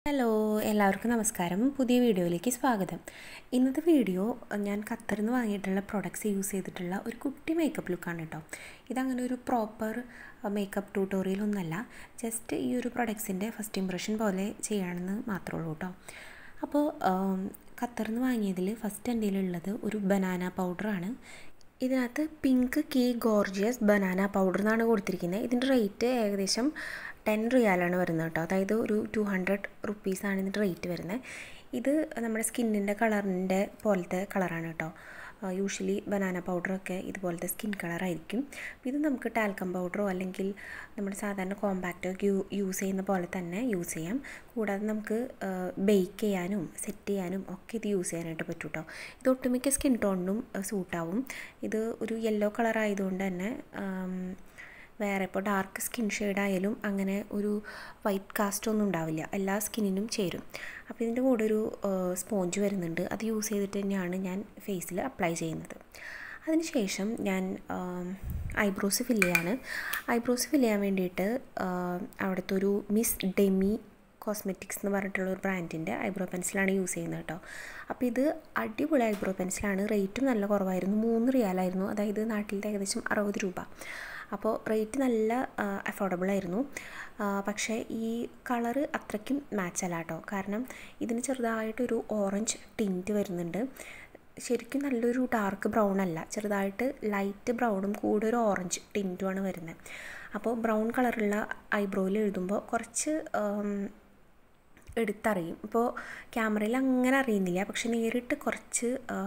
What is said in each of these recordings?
hello എല്ലാവർക്കും നമസ്കാരം പുതിയ വീഡിയോയിലേക്ക് സ്വാഗതം ഇന്നത്തെ വീഡിയോ ഞാൻ ഖത്തറിൽ നിന്ന് വാങ്ങിയിട്ടുള്ള പ്രൊഡക്ട്സ് യൂസ് ചെയ്തിട്ടുള്ള ഒരു കുട്ടി മേക്കപ്പ് ലുക്കാണ് കേട്ടോ ഇതങ്ങനെ ഒരു പ്രോപ്പർ മേക്കപ്പ് ട്യൂട്ടോറിയൽ ഒന്നല്ല ജസ്റ്റ് ഈ ഒരു പ്രൊഡക്ട്സിൻ്റെ ഫസ്റ്റ് ഇംപ്രഷൻ പോലെ ചെയ്യണമെന്ന് മാത്രമേ ഉള്ളൂ കേട്ടോ അപ്പോൾ ഖത്തറിൽ നിന്ന് വാങ്ങിയതിൽ ഫസ്റ്റ് എൻ്റെ ഉള്ളത് ഒരു ബനാന പൗഡറാണ് ഇതിനകത്ത് pink key gorgeous banana powder എന്നാണ് കൊടുത്തിരിക്കുന്നത് ഇതിൻ്റെ റേറ്റ് ഏകദേശം ടെൻ റിയാലാണ് വരുന്നത് കേട്ടോ അതായത് ഒരു ടു ഹൺഡ്രഡ് റുപ്പീസാണ് ഇതിൻ്റെ റേറ്റ് വരുന്നത് ഇത് നമ്മുടെ സ്കിന്നിൻ്റെ കളറിൻ്റെ പോലത്തെ കളറാണ് കേട്ടോ യൂഷ്വലി ബനാന പൗഡറൊക്കെ ഇതുപോലത്തെ സ്കിൻ കളറായിരിക്കും ഇത് നമുക്ക് ടാൽക്കം പൗഡറോ അല്ലെങ്കിൽ നമ്മുടെ സാധാരണ കോമ്പാക്റ്റോ യൂ യൂസ് ചെയ്യുന്ന പോലെ തന്നെ യൂസ് ചെയ്യാം കൂടാതെ നമുക്ക് ബേക്ക് ചെയ്യാനും സെറ്റ് ചെയ്യാനും ഒക്കെ ഇത് യൂസ് ചെയ്യാനായിട്ട് പറ്റും കേട്ടോ ഇത് ഒട്ടുമിക്ക സ്കിൻ ടോണിനും സൂട്ടാവും ഇത് ഒരു യെല്ലോ കളർ ആയതുകൊണ്ട് തന്നെ വേറെ ഇപ്പോൾ ഡാർക്ക് സ്കിൻ ഷെയ്ഡ് ആയാലും അങ്ങനെ ഒരു വൈറ്റ് കാസ്റ്റ് ഒന്നും ഉണ്ടാവില്ല എല്ലാ സ്കിന്നിനും ചേരും അപ്പോൾ ഇതിൻ്റെ കൂടെ ഒരു സ്പോഞ്ച് വരുന്നുണ്ട് അത് യൂസ് ചെയ്തിട്ട് തന്നെയാണ് ഞാൻ ഫേസിൽ അപ്ലൈ ചെയ്യുന്നത് അതിനുശേഷം ഞാൻ ഐബ്രോസ് ഫില്ല് ചെയ്യാണ് ഐബ്രോസ് ഫില്ല് ചെയ്യാൻ വേണ്ടിയിട്ട് അവിടുത്തെ ഒരു മിസ് ഡെമി കോസ്മെറ്റിക്സ് എന്ന് പറഞ്ഞിട്ടുള്ള ഒരു ബ്രാൻഡിൻ്റെ ഐബ്രോ പെൻസിലാണ് യൂസ് ചെയ്യുന്നത് കേട്ടോ അപ്പോൾ ഇത് അടിപൊളി ഐബ്രോ പെൻസിലാണ് റേറ്റും നല്ല കുറവായിരുന്നു മൂന്ന് റിയാലായിരുന്നു അതായത് നാട്ടിലത്തെ ഏകദേശം അറുപത് രൂപ അപ്പോൾ റേറ്റ് നല്ല അഫോർഡബിൾ ആയിരുന്നു പക്ഷേ ഈ കളറ് അത്രയ്ക്കും മാച്ച് അല്ല കേട്ടോ കാരണം ഇതിന് ചെറുതായിട്ടൊരു ഓറഞ്ച് ടിൻറ്റ് വരുന്നുണ്ട് ശരിക്കും നല്ലൊരു ഡാർക്ക് ബ്രൗൺ അല്ല ചെറുതായിട്ട് ലൈറ്റ് ബ്രൗണും കൂടെ ഒരു ഓറഞ്ച് ടിൻറ്റുമാണ് വരുന്നത് അപ്പോൾ ബ്രൗൺ കളറുള്ള ഐബ്രോയിൽ എഴുതുമ്പോൾ കുറച്ച് എടുത്തറിയും ഇപ്പോൾ ക്യാമറയിൽ അങ്ങനെ അറിയുന്നില്ല പക്ഷെ നേരിട്ട് കുറച്ച്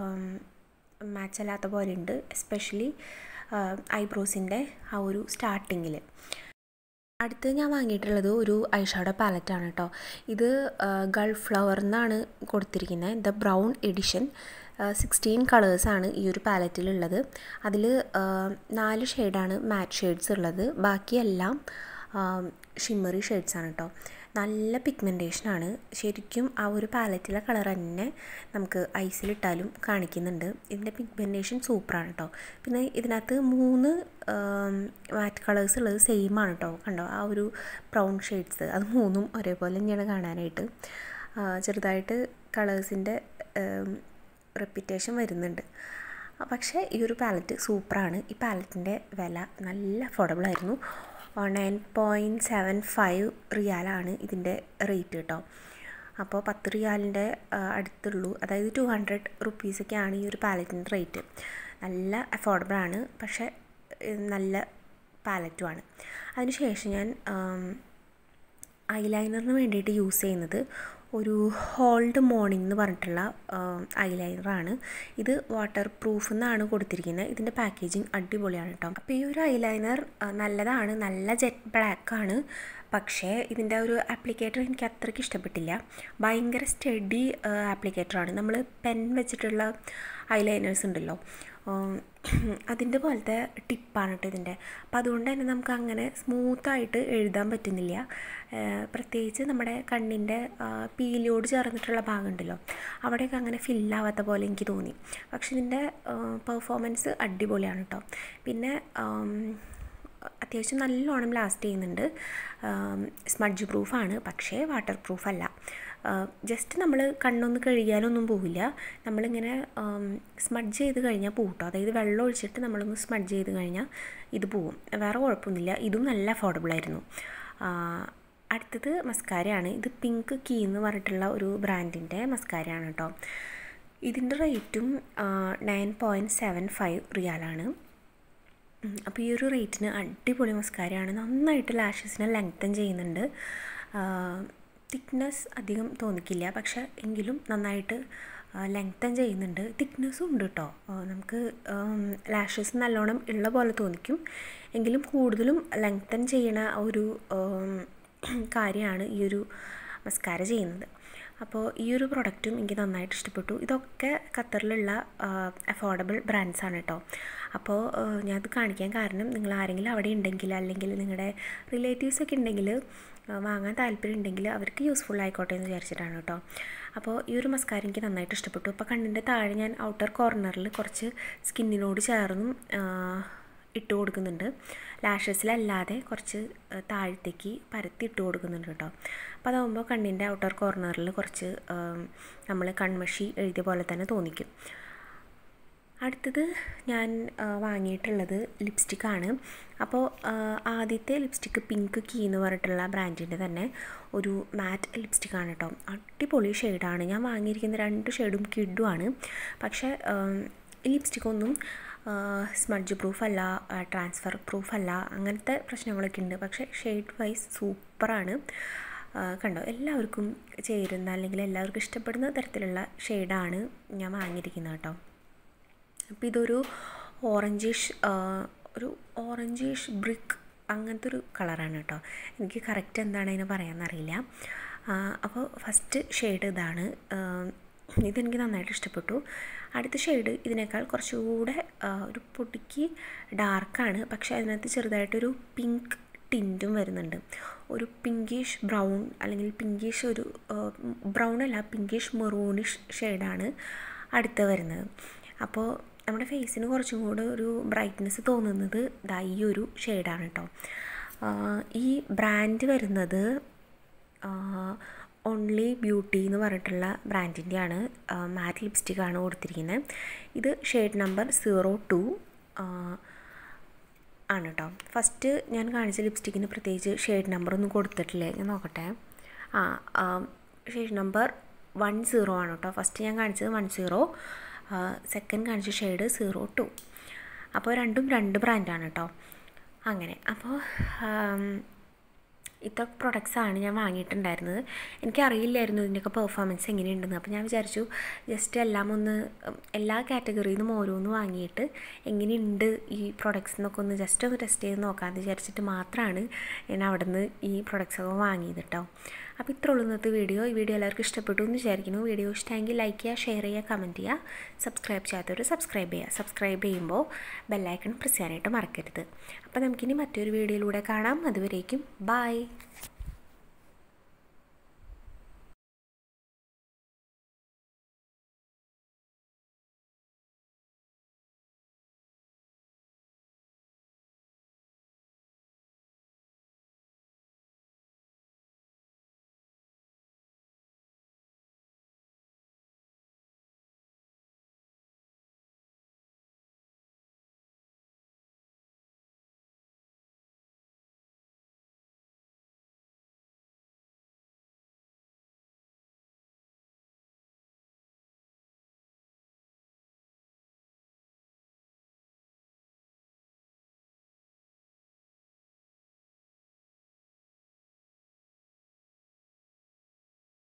മാച്ച് അല്ലാത്ത പോലെ ഉണ്ട് എസ്പെഷ്യലി ഐബ്രോസിൻ്റെ ആ ഒരു സ്റ്റാർട്ടിങ്ങിൽ അടുത്ത് ഞാൻ വാങ്ങിയിട്ടുള്ളത് ഒരു ഐഷാഡോ പാലറ്റാണ് കേട്ടോ ഇത് ഗൾഫ് ഫ്ലവർ എന്നാണ് കൊടുത്തിരിക്കുന്നത് ദ ബ്രൗൺ എഡിഷൻ സിക്സ്റ്റീൻ കളേഴ്സാണ് ഈ ഒരു പാലറ്റിലുള്ളത് അതിൽ നാല് ഷെയ്ഡാണ് മാറ്റ് ഷെയ്ഡ്സ് ഉള്ളത് ബാക്കിയെല്ലാം ഷിമ്മറി ഷെയ്ഡ്സാണ് കേട്ടോ നല്ല പിഗ്മെൻറ്റേഷനാണ് ശരിക്കും ആ ഒരു പാലറ്റിലെ കളർ തന്നെ നമുക്ക് ഐസിലിട്ടാലും കാണിക്കുന്നുണ്ട് ഇതിൻ്റെ പിഗ്മെൻറ്റേഷൻ സൂപ്പറാണ് കേട്ടോ പിന്നെ ഇതിനകത്ത് മൂന്ന് മാറ്റ് കളേഴ്സ് ഉള്ളത് സെയിം ആണ് കേട്ടോ കണ്ടോ ആ ഒരു ബ്രൗൺ ഷെയ്ഡ്സ് അത് മൂന്നും ഒരേപോലെ തന്നെയാണ് കാണാനായിട്ട് ചെറുതായിട്ട് കളേഴ്സിൻ്റെ റെപ്പിറ്റേഷൻ വരുന്നുണ്ട് പക്ഷേ ഈ ഒരു പാലറ്റ് സൂപ്പറാണ് ഈ പാലറ്റിൻ്റെ വില നല്ല അഫോർഡബിൾ ആയിരുന്നു നയൻ പോയിൻറ്റ് സെവൻ ഫൈവ് റിയാലാണ് ഇതിൻ്റെ റേറ്റ് കേട്ടോ അപ്പോൾ പത്ത് റിയാലിൻ്റെ അടുത്തുള്ളൂ അതായത് ടു ഹൺഡ്രഡ് റുപ്പീസൊക്കെയാണ് ഈ ഒരു പാലറ്റിൻ്റെ റേറ്റ് നല്ല അഫോർഡബിൾ ആണ് പക്ഷേ നല്ല പാലറ്റുമാണ് അതിനുശേഷം ഞാൻ ഐലൈനറിന് വേണ്ടിയിട്ട് യൂസ് ചെയ്യുന്നത് ഒരു ഹോൾഡ് മോർണിംഗ് എന്ന് പറഞ്ഞിട്ടുള്ള ഐലൈനറാണ് ഇത് വാട്ടർ പ്രൂഫ് എന്നാണ് കൊടുത്തിരിക്കുന്നത് ഇതിൻ്റെ പാക്കേജിങ് അടിപൊളിയാണ് കേട്ടോ അപ്പോൾ ഈ ഒരു ഐലൈനർ നല്ലതാണ് നല്ല ജെറ്റ് ബ്ലാക്ക് ആണ് പക്ഷേ ഇതിൻ്റെ ഒരു ആപ്ലിക്കേറ്റർ എനിക്ക് അത്രയ്ക്ക് ഇഷ്ടപ്പെട്ടില്ല ഭയങ്കര സ്റ്റഡി ആപ്ലിക്കേറ്ററാണ് നമ്മൾ പെൻ വെച്ചിട്ടുള്ള ഐലൈനേഴ്സ് ഉണ്ടല്ലോ അതിൻ്റെ പോലത്തെ ടിപ്പാണ് കേട്ടോ ഇതിൻ്റെ അപ്പോൾ അതുകൊണ്ട് തന്നെ നമുക്ക് അങ്ങനെ സ്മൂത്തായിട്ട് എഴുതാൻ പറ്റുന്നില്ല പ്രത്യേകിച്ച് നമ്മുടെ കണ്ണിൻ്റെ പീലിയോട് ചേർന്നിട്ടുള്ള ഭാഗം ഉണ്ടല്ലോ അവിടെയൊക്കെ അങ്ങനെ ഫില്ലാവാത്ത പോലെ എനിക്ക് തോന്നി പക്ഷെ ഇതിൻ്റെ പെർഫോമൻസ് അടിപൊളിയാണ് കേട്ടോ പിന്നെ അത്യാവശ്യം നല്ലോണം ലാസ്റ്റ് ചെയ്യുന്നുണ്ട് സ്മഡ്ജ് പ്രൂഫാണ് പക്ഷേ വാട്ടർ പ്രൂഫ് അല്ല ജസ്റ്റ് നമ്മൾ കണ്ണൊന്ന് കഴുകിയാലൊന്നും പോവില്ല നമ്മളിങ്ങനെ സ്മഡ്ജ് ചെയ്ത് കഴിഞ്ഞാൽ പോകട്ടോ അതായത് വെള്ളം ഒഴിച്ചിട്ട് നമ്മളൊന്ന് സ്മഡ്ജ് ചെയ്ത് കഴിഞ്ഞാൽ ഇത് പോവും വേറെ കുഴപ്പമൊന്നുമില്ല ഇതും നല്ല അഫോർഡബിൾ ആയിരുന്നു അടുത്തത് മസ്കാരയാണ് ഇത് പിങ്ക് കീ എന്ന് പറഞ്ഞിട്ടുള്ള ഒരു ബ്രാൻഡിൻ്റെ മസ്കാരയാണ് കേട്ടോ ഇതിൻ്റെ റേറ്റും നയൻ പോയിൻറ്റ് സെവൻ ഫൈവ് റിയാലാണ് അപ്പോൾ ഈ ഒരു റേറ്റിന് അടിപൊളി മസ്കാരയാണ് നന്നായിട്ട് ലാഷസിനെ ലെങ്തൻ ചെയ്യുന്നുണ്ട് തിക്നെസ് അധികം തോന്നിക്കില്ല പക്ഷെ എങ്കിലും നന്നായിട്ട് ലെങ്തൻ ചെയ്യുന്നുണ്ട് തിക്നെസ്സും ഉണ്ട് കേട്ടോ നമുക്ക് ലാഷസ് നല്ലോണം ഉള്ള പോലെ തോന്നിക്കും എങ്കിലും കൂടുതലും ലെങ്തൻ ചെയ്യണ ഒരു കാര്യമാണ് ഈ ഒരു മസ്കാര ചെയ്യുന്നത് അപ്പോൾ ഈ ഒരു പ്രൊഡക്റ്റും എനിക്ക് നന്നായിട്ട് ഇഷ്ടപ്പെട്ടു ഇതൊക്കെ ഖത്തറിലുള്ള അഫോർഡബിൾ ബ്രാൻഡ്സാണ് കേട്ടോ അപ്പോൾ ഞാനത് കാണിക്കാൻ കാരണം നിങ്ങൾ ആരെങ്കിലും അവിടെ ഉണ്ടെങ്കിൽ അല്ലെങ്കിൽ നിങ്ങളുടെ റിലേറ്റീവ്സ് ഒക്കെ ഉണ്ടെങ്കിൽ വാങ്ങാൻ താല്പര്യം ഉണ്ടെങ്കിൽ അവർക്ക് യൂസ്ഫുൾ ആയിക്കോട്ടെ എന്ന് വിചാരിച്ചിട്ടാണ് കേട്ടോ അപ്പോൾ ഈ ഒരു മസ്കാര എനിക്ക് നന്നായിട്ട് ഇഷ്ടപ്പെട്ടു അപ്പോൾ കണ്ണിൻ്റെ താഴെ ഞാൻ ഔട്ടർ കോർണറിൽ കുറച്ച് സ്കിന്നിനോട് ചേർന്നും ഇട്ട് കൊടുക്കുന്നുണ്ട് ലാഷസിലല്ലാതെ കുറച്ച് താഴത്തേക്ക് പരത്തി ഇട്ട് കൊടുക്കുന്നുണ്ട് കേട്ടോ അപ്പോൾ അതാകുമ്പോൾ കണ്ണിൻ്റെ ഔട്ടർ കോർണറിൽ കുറച്ച് നമ്മൾ കൺമഷി എഴുതിയ പോലെ തന്നെ തോന്നിക്കും അടുത്തത് ഞാൻ വാങ്ങിയിട്ടുള്ളത് ലിപ്സ്റ്റിക്കാണ് അപ്പോൾ ആദ്യത്തെ ലിപ്സ്റ്റിക്ക് പിങ്ക് കീ എന്ന് പറഞ്ഞിട്ടുള്ള ബ്രാൻഡിൻ്റെ തന്നെ ഒരു മാറ്റ് ലിപ്സ്റ്റിക്കാണ് കേട്ടോ അടിപൊളി ഷെയ്ഡാണ് ഞാൻ വാങ്ങിയിരിക്കുന്ന രണ്ട് ഷെയ്ഡും കിഡുമാണ് പക്ഷേ ഈ ലിപ്സ്റ്റിക്കൊന്നും സ്മഡ്ജ് പ്രൂഫ് അല്ല ട്രാൻസ്ഫർ പ്രൂഫ് അല്ല അങ്ങനത്തെ പ്രശ്നങ്ങളൊക്കെ ഉണ്ട് പക്ഷേ ഷെയ്ഡ് വൈസ് സൂപ്പറാണ് കണ്ടോ എല്ലാവർക്കും ചേരുന്ന അല്ലെങ്കിൽ എല്ലാവർക്കും ഇഷ്ടപ്പെടുന്ന തരത്തിലുള്ള ഷെയ്ഡാണ് ഞാൻ വാങ്ങിയിരിക്കുന്നത് കേട്ടോ അപ്പോൾ ഇതൊരു ഓറഞ്ചിഷ് ഒരു ഓറഞ്ചിഷ് ബ്രിക്ക് അങ്ങനത്തെ ഒരു കളറാണ് കേട്ടോ എനിക്ക് കറക്റ്റ് എന്താണ് അതിന് പറയാമെന്നറിയില്ല അപ്പോൾ ഫസ്റ്റ് ഷെയ്ഡ് ഇതാണ് ഇതെനിക്ക് നന്നായിട്ട് ഇഷ്ടപ്പെട്ടു അടുത്ത ഷെയ്ഡ് ഇതിനേക്കാൾ കുറച്ചുകൂടെ ഒരു പൊടിക്ക് ഡാർക്കാണ് പക്ഷേ അതിനകത്ത് ചെറുതായിട്ടൊരു പിങ്ക് ടിൻറ്റും വരുന്നുണ്ട് ഒരു പിങ്കിഷ് ബ്രൗൺ അല്ലെങ്കിൽ പിങ്കിഷ് ഒരു ബ്രൗൺ അല്ല പിങ്കിഷ് മെറൂണിഷ് ഷെയ്ഡാണ് അടുത്ത് വരുന്നത് അപ്പോൾ നമ്മുടെ ഫേസിന് കുറച്ചും കൂടെ ഒരു ബ്രൈറ്റ്നെസ് തോന്നുന്നത് ഇതാ ഈ ഒരു ഷെയ്ഡാണ് കേട്ടോ ഈ ബ്രാൻഡ് വരുന്നത് ഓൺലി ബ്യൂട്ടി എന്ന് പറഞ്ഞിട്ടുള്ള ബ്രാൻഡിൻ്റെയാണ് മാറ്റ് ലിപ്സ്റ്റിക്കാണ് കൊടുത്തിരിക്കുന്നത് ഇത് ഷെയ്ഡ് നമ്പർ സീറോ ടു ആണ് കേട്ടോ ഫസ്റ്റ് ഞാൻ കാണിച്ച ലിപ്സ്റ്റിക്കിന് പ്രത്യേകിച്ച് ഷെയ്ഡ് നമ്പർ ഒന്നും കൊടുത്തിട്ടില്ലേ ഞാൻ നോക്കട്ടെ ആ ഷെയ്ഡ് നമ്പർ വൺ സീറോ ആണ് കേട്ടോ ഫസ്റ്റ് ഞാൻ കാണിച്ചത് വൺ സീറോ സെക്കൻഡ് കാണിച്ച ഷെയ്ഡ് സീറോ ടു അപ്പോൾ രണ്ടും രണ്ട് ബ്രാൻഡാണ് കേട്ടോ അങ്ങനെ അപ്പോൾ ഇത്ര പ്രൊഡക്ട്സാണ് ഞാൻ വാങ്ങിയിട്ടുണ്ടായിരുന്നത് എനിക്കറിയില്ലായിരുന്നു ഇതിൻ്റെയൊക്കെ പെർഫോമൻസ് എങ്ങനെയുണ്ടെന്ന് അപ്പോൾ ഞാൻ വിചാരിച്ചു ജസ്റ്റ് എല്ലാം ഒന്ന് എല്ലാ കാറ്റഗറിയിൽ നിന്നും ഓരോന്ന് വാങ്ങിയിട്ട് എങ്ങനെയുണ്ട് ഈ പ്രൊഡക്ട്സ് എന്നൊക്കെ ഒന്ന് ജസ്റ്റ് ഒന്ന് ടെസ്റ്റ് ചെയ്ത് നോക്കാമെന്ന് വിചാരിച്ചിട്ട് മാത്രമാണ് ഞാൻ അവിടെ നിന്ന് ഈ പ്രൊഡക്ട്സൊക്കെ വാങ്ങിയത് കേട്ടോ അപ്പോൾ ഇത്ര ഉള്ളൂ ഇന്നത്തെ വീഡിയോ ഈ വീഡിയോ എല്ലാവർക്കും ഇഷ്ടപ്പെട്ടു എന്ന് വിചാരിക്കുന്നു വീഡിയോ ഇഷ്ടമെങ്കിൽ ലൈക്ക് ചെയ്യുക ഷെയർ ചെയ്യുക കമൻറ്റ് ചെയ്യുക സബ്സ്ക്രൈബ് ചെയ്യാത്തവർ സബ്സ്ക്രൈബ് ചെയ്യുക സബ്സ്ക്രൈബ് ചെയ്യുമ്പോൾ ബെല്ലൈക്കൺ പ്രസ് ചെയ്യാനായിട്ട് മറക്കരുത് അപ്പോൾ നമുക്കിനി മറ്റൊരു വീഡിയോയിലൂടെ കാണാം അതുവരേക്കും ബായ്